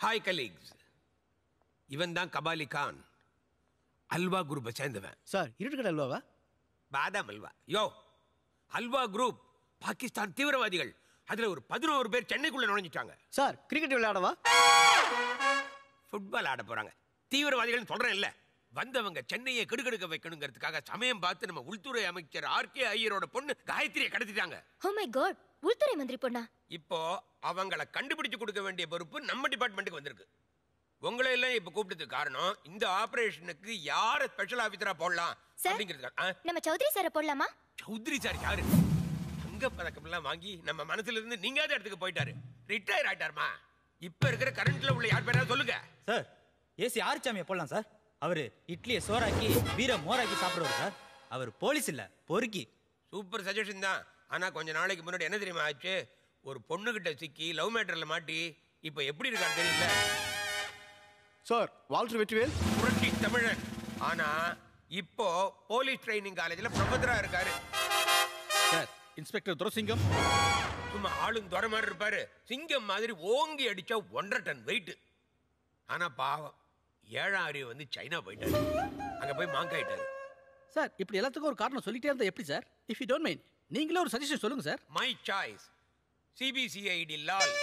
Hi colleagues இவன் தான் கபாலி கான் அல்வா குரூப்பை சேர்ந்தவன் சார் இருட்டுக்கடை அல்வாவா பாதாம் அல்வா யோ அல்வா குரூப் பாகிஸ்தான் தீவிரவாதிகள் அதுல ஒரு பதினோரு பேர் சென்னைக்குள்ள நுழைஞ்சிட்டாங்க சார் கிரிக்கெட் விளையாடவா ஃபுட்பால் ஆட போறாங்க தீவிரவாதிகள் சொல்றேன் இல்ல வந்தவங்க சென்னையை கெடுக்கெடுக்க வைக்கணுங்கிறதுக்காக சமயம் பார்த்து நம்ம உள்துறை அமைச்சர் ஆர்கே ஐயரோட பொண்ணு காயத்ரியை கடத்திட்டாங்க ஓ மை காட் உள்துறை மந்திரி பொண்ணா இப்போ அவங்கள கண்டுபிடிச்சு கொடுக்க வேண்டிய பொறுப்பு நம்ம டிபார்ட்மெண்ட்டுக்கு வந்திருக்கு உங்களை எல்லாம் இப்ப கூப்பிட்டதுக்கு காரணம் இந்த ஆபரேஷனுக்கு யார ஸ்பெஷல் ஆபீசரா போடலாம் சார். அப்படிங்கிறதுக்காக ஆ, நம்ம சௌத்ரி சாரை போடலாமா சௌத்ரி சார் யாரு தங்க பதக்கம் எல்லாம் வாங்கி நம்ம மனசுல இருந்து நீங்காத இடத்துக்கு போயிட்டாரு ரிட்டையர் ஆயிட்டாருமா இப்ப இருக்கிற கரண்ட்ல உள்ள யார் பேரா சொல்லுங்க சார் ஏசி ஆறுச்சாமியை போடலாம் சார் அவரு இட்லியை சோறாக்கி வீர மோராக்கி சாப்பிடுவார் சார் அவர் போலீஸ் இல்ல பொறுக்கி சூப்பர் சஜஷன் தான் ஆனா கொஞ்ச நாளைக்கு முன்னாடி என்ன தெரியுமா ஆச்சு ஒரு பொண்ணுகிட்ட சிக்கி லவ் மேட்டர்ல மாட்டி இப்ப எப்படி இருக்காரு தெரியல சார் வால்டர் வெற்றிவேல் புரட்சி தமிழன் ஆனா இப்போ போலீஸ் ட்ரைனிங் காலேஜ்ல ப்ரொஃபஸரா இருக்காரு சார் இன்ஸ்பெக்டர் துரசிங்கம் சும்மா ஆளும் துறை மாதிரி இருப்பாரு சிங்கம் மாதிரி ஓங்கி அடிச்சா ஒன்றரை டன் வெயிட் ஆனா பாவம் ஏழாம் அறிவு வந்து சைனா போயிட்டாரு அங்க போய் மாங்காயிட்டாரு சார் இப்படி எல்லாத்துக்கும் ஒரு காரணம் சொல்லிட்டே இருந்தா எப்படி sir if you don't mind நீங்களே ஒரு சஜஷன் சொல்லுங்க sir my choice CBCID Lal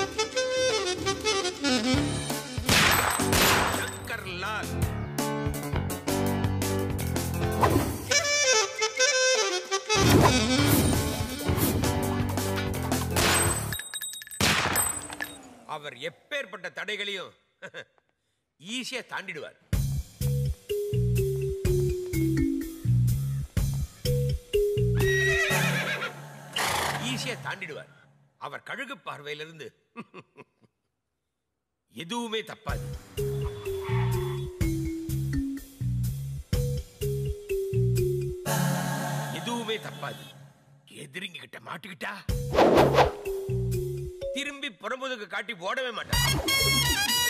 Shankar Lal அவர் எப்பேற்பட்ட தடைகளையும் ஈஸியா தாண்டிடுவார் ஈஸியா தாண்டிடுவார் அவர் கழுகு பார்வையிலிருந்து எதுவுமே தப்பாது எதுவுமே தப்பாது எதிரிங்க கிட்ட மாட்டிக்கிட்டா திரும்பி புறமுதுக்கு காட்டி ஓடவே மாட்டார்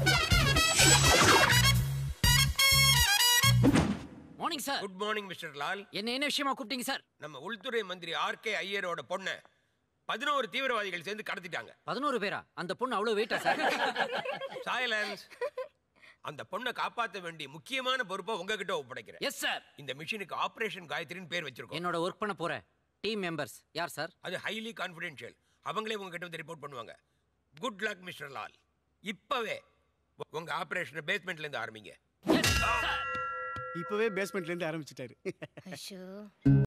morning sir good morning mister Lal என்ன என்ன விஷயமா கூப்பிட்டீங்க சார் நம்ம உள்துறை மந்திரி ஆர் கே ஐயரோட பொண்ணை பதினோரு தீவிரவாதிகள் சேர்ந்து கடத்திட்டாங்க பதினோரு பேரா அந்த பொண்ணு அவ்வளவு வெயிட்டா சார் சைலன்ஸ் அந்த பொண்ணை காப்பாற்ற வேண்டிய முக்கியமான பொறுப்பை உங்ககிட்ட ஒப்படைக்கிறேன் எஸ் சார் இந்த மிஷினுக்கு ஆபரேஷன் காயத்ரின்னு பேர் வச்சிருக்கோம் என்னோட ஒர்க் பண்ண போற டீம் மெம்பர்ஸ் யார் சார் அது ஹைலி கான்ஃபிடென்ஷியல் அவங்களே உங்ககிட்ட வந்து ரிப்போர்ட் பண்ணுவாங்க குட் லக் மிஸ்டர் லால் இப்பவே உங்க ஆபரேஷனை பேஸ்மெண்ட்ல இருந்து ஆரம்பிங்க இப்பவே பேஸ்மெண்ட்ல இருந்து ஆரம்பிச்சிட்டாரு ஐயோ